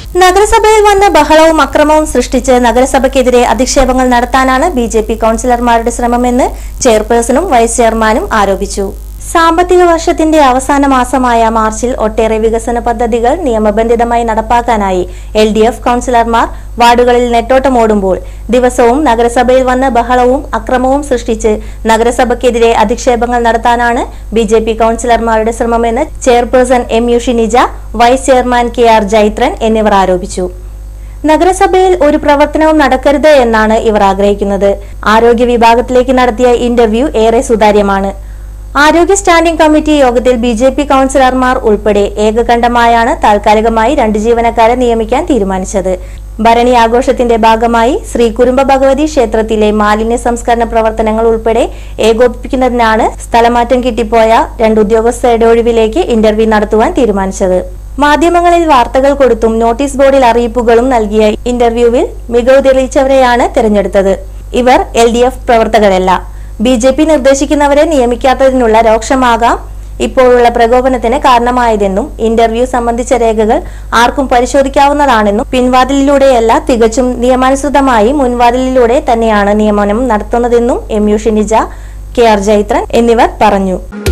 നഗരസഭയിൽ വന്ന് ബഹളവും അക്രമവും സൃഷ്ടിച്ച് നഗരസഭയ്ക്കെതിരെ അധിക്ഷേപങ്ങൾ നടത്താനാണ് ബി ജെ പി കൌൺസിലർമാരുടെ ശ്രമമെന്ന് ചെയർപേഴ്സണും വൈസ് ചെയർമാനും ആരോപിച്ചു സാമ്പത്തിക വർഷത്തിന്റെ അവസാന മാസമായ മാർച്ചിൽ ഒട്ടേറെ വികസന പദ്ധതികൾ നിയമബന്ധിതമായി നടപ്പാക്കാനായി എൽ ഡി എഫ് കൌൺസിലർമാർ വാർഡുകളിൽ നെട്ടോട്ടമോടുമ്പോൾ ദിവസവും നഗരസഭയിൽ വന്ന് ബഹളവും അക്രമവും സൃഷ്ടിച്ച് നഗരസഭയ്ക്കെതിരെ അധിക്ഷേപങ്ങൾ നടത്താനാണ് ബി ജെ പി കൌൺസിലർമാരുടെ ശ്രമമെന്ന് ചെയർപേഴ്സൺ M U Shinija vice chairman K R Jaithran എന്നിവർ ആരോപിച്ചു നഗരസഭയിൽ ഒരു പ്രവർത്തനവും നടക്കരുത് എന്നാണ് ഇവർ ആഗ്രഹിക്കുന്നത് ആരോഗ്യ വിഭാഗത്തിലേക്ക് നടത്തിയ ഇന്റർവ്യൂ ഏറെ സുതാര്യമാണ് ആരോഗ്യ സ്റ്റാൻഡിംഗ് കമ്മിറ്റി യോഗത്തിൽ ബി ജെ പി കൌൺസിലർമാർ ഉൾപ്പെടെ ഏകകണ്ഠമായാണ് താൽക്കാലികമായി രണ്ട് ജീവനക്കാരെ നിയമിക്കാൻ തീരുമാനിച്ചത് ഭരണി ആഘോഷത്തിന്റെ ഭാഗമായി ശ്രീ കുരുംബ ഭഗവതി ക്ഷേത്രത്തിലെ മാലിന്യ സംസ്കരണ പ്രവർത്തനങ്ങൾ ഉൾപ്പെടെ ഏകോപിപ്പിക്കുന്നതിനാണ് സ്ഥലമാറ്റം കിട്ടിപ്പോയ രണ്ട് ഉദ്യോഗസ്ഥരുടെ ഒഴിവിലേക്ക് ഇന്റർവ്യൂ നടത്തുവാൻ തീരുമാനിച്ചത് മാധ്യമങ്ങളിൽ വാർത്തകൾ കൊടുത്തും നോട്ടീസ് ബോർഡിൽ അറിയിപ്പുകളും നൽകിയ ഇന്റർവ്യൂവിൽ മികവ് തെളിയിച്ചവരെയാണ് തിരഞ്ഞെടുത്തത് ഇവർ എൽ ഡി എഫ് പ്രവർത്തകരല്ല ബി ജെ പി നിർദ്ദേശിക്കുന്നവരെ നിയമിക്കാത്തതിനുള്ള രോക്ഷമാകാം ഇപ്പോഴുള്ള പ്രകോപനത്തിന് കാരണമായതെന്നും ഇന്റർവ്യൂ സംബന്ധിച്ച രേഖകൾ ആർക്കും പരിശോധിക്കാവുന്നതാണെന്നും പിൻവാതിലിലൂടെയല്ല തികച്ചും നിയമാനുസൃതമായി മുൻവാതിലിലൂടെ തന്നെയാണ് നിയമനം നടത്തുന്നതെന്നും M U Shinija K R Jaithran എന്നിവർ പറഞ്ഞു